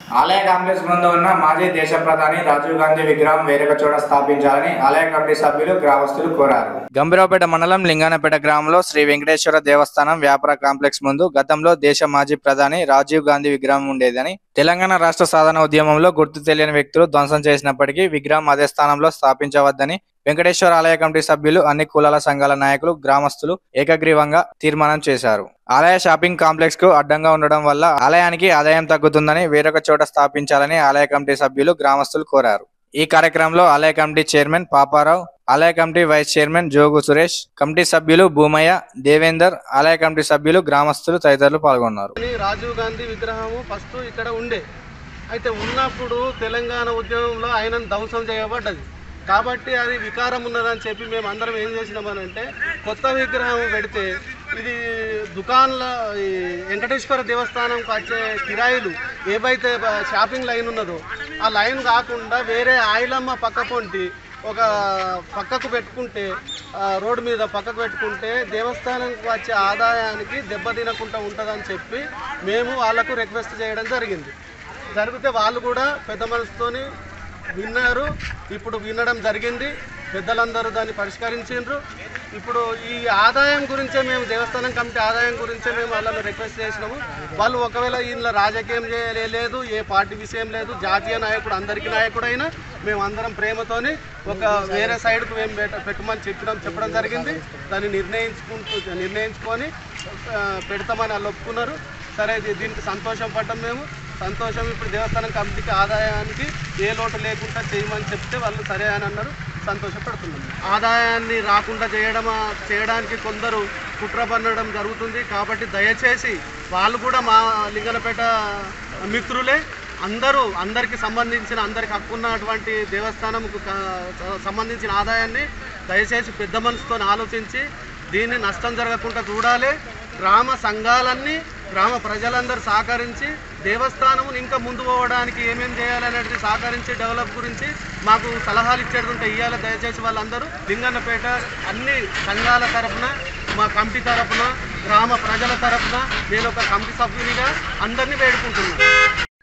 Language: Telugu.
ఆలయ కాంప్లెక్స్ ముందు ఉన్న మాజీ దేశ ప్రధాని రాజీవ్ గాంధీ విగ్రహం వేరొక చోట స్థాపించాలని ఆలయ కమిటీ సభ్యులు గ్రామస్తులు కోరారు గంభీరావుపేట మండలం లింగానపేట గ్రామంలో శ్రీ వెంకటేశ్వర దేవస్థానం వ్యాపార కాంప్లెక్స్ ముందు గతంలో దేశ మాజీ ప్రధాని రాజీవ్ గాంధీ విగ్రహం ఉండేదని తెలంగాణ రాష్ట్ర సాధన ఉద్యమంలో గుర్తు తెలియని వ్యక్తులు ధ్వంసం చేసినప్పటికీ విగ్రహం అదే స్థానంలో స్థాపించవద్దని వెంకటేశ్వర ఆలయ కమిటీ సభ్యులు అన్ని కులాల సంఘాల నాయకులు గ్రామస్తులు ఏకగ్రీవంగా తీర్మానం చేశారు ఆలయ షాపింగ్ కాంప్లెక్స్ కు అడ్డంగా ఉండడం వల్ల ఆలయానికి ఆదాయం తగ్గుతుందని వేరొక చోట స్థాపించాలని ఆలయ కమిటీ సభ్యులు గ్రామస్తులు కోరారు ఈ కార్యక్రమంలో ఆలయ కమిటీ చైర్మన్ పాపారావు ఆలయ committee vice chairman Jogu Suresh committee సభ్యులు భూమయ్య దేవేందర్ ఆలయ కమిటీ సభ్యులు గ్రామస్తులు తదితరులు పాల్గొన్నారు కానీ రాజీవ్ గాంధీ విగ్రహము ఫస్ట్ ఇక్కడ ఉండే అయితే ఉన్నప్పుడు తెలంగాణ ఉద్యమంలో ఆయనను ధ్వంసం చేయబడ్డది కాబట్టి అది వికారం ఉన్నదని చెప్పి మేము అందరం ఏం చేసినామనంటే కొత్త విగ్రహం పెడితే ఇది దుకాన్ల ఈ వెంకటేశ్వర దేవస్థానంకి వచ్చే కిరాయిలు ఏవైతే బ- షాపింగ్ లైన్ ఉన్నదో ఆ లైన్ కాకుండా వేరే ఆయిలమ్మ పక్క పొంటి ఒక పక్కకు పెట్టుకుంటే ఆ, రోడ్డు మీద పక్కకు పెట్టుకుంటే దేవస్థానంకి వచ్చే ఆదాయానికి దెబ్బ తినకుండా ఉంటుందని చెప్పి మేము వాళ్ళకు రిక్వెస్ట్ చేయడం జరిగింది జరిగితే వాళ్ళు కూడా పెద్ద మనసుతోని విన్నారు ఇప్పుడు వినడం జరిగింది పెద్దలందరూ దాన్ని పరిష్కరించిండ్రు ఇప్పుడు ఈ ఆదాయం గురించే మేము దేవస్థానం కమిటీ ఆదాయం గురించే మేము వాళ్ళని రిక్వెస్ట్ చేసినాము వాళ్ళు ఒకవేళ ఇందులో రాజకీయం చేయలే- లేదు ఏ పార్టీ విషయం లేదు జాతీయ నాయకుడు అందరికీ నాయకుడు అయినా మేము అందరం ప్రేమతోని ఒక వేరే సైడ్కు మేము పెట్ట పెట్టమని చెప్పడం చెప్పడం జరిగింది దాన్ని నిర్ణయించుకుంటూ నిర్ణయించుకొని ఆ, పెడతామని వాళ్ళు ఒప్పుకున్నారు సరే దీ- దీనికి సంతోషం పడ్డాం మేము సంతోషం ఇప్పుడు దేవస్థానం కమిటీకి ఆదాయానికి ఏ లోటు లేకుండా చేయమని చెప్తే వాళ్ళు సరే అని అన్నారు సంతోషపడుతున్నాం ఆదాయాన్ని రాకుండా చేయడం చేయడానికి కొందరు కుట్ర పన్నడం జరుగుతుంది కాబట్టి దయచేసి వాళ్ళు కూడా మా లింగనపేట మిత్రులే అందరూ అందరికి సంబంధించిన అందరికి హక్కున్నటువంటి దేవస్థానంకు క- సంబంధించిన ఆదాయాన్ని దయచేసి పెద్ద మనసుతో ఆలోచించి దీన్ని నష్టం జరగకుండా చూడాలి గ్రామ సంఘాలన్నీ గ్రామ ప్రజలందరూ సహకరించి దేవస్థానం ఇంకా ముందు పోవడానికి ఏమేం చేయాలనేది సహకరించి డెవలప్ గురించి మాకు సలహాలు ఇచ్చేది ఉంటే ఇవ్వాలి దయచేసి వాళ్ళందరూ లింగన్నపేట అన్ని సంఘాల తరఫున మా కమిటీ తరఫున గ్రామ ప్రజల తరఫున నేను ఒక కమిటీ సభ్యునిగా అందరినీ వేడుకుంటున్నాను